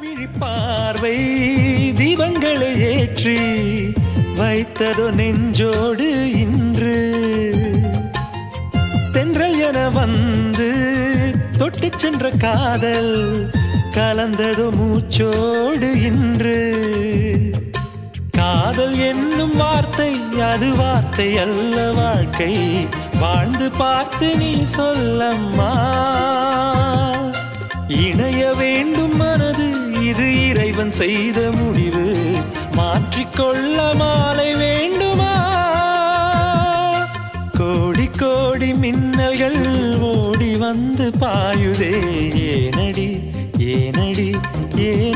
விழி பார்வை தீபங்களை ஏற்றி வைத்ததோ நெஞ்சோடு இன்று தென்றல் என வந்து தொட்டு சென்ற காதல் கலந்ததோ மூச்சோடு இன்று காதல் என்னும் வார்த்தை அது வார்த்தை அல்ல வாழ்க்கை வாழ்ந்து பார்த்து நீ சொல்லம்மா இணைய வேண்டும் மனது இது இறைவன் செய்த முடிவு மாற்றிக்கொள்ள மாலை வேண்டுமா கோடி கோடி மின்னல்கள் ஓடி வந்து பாயுதே ஏனடி ஏனடி ஏன்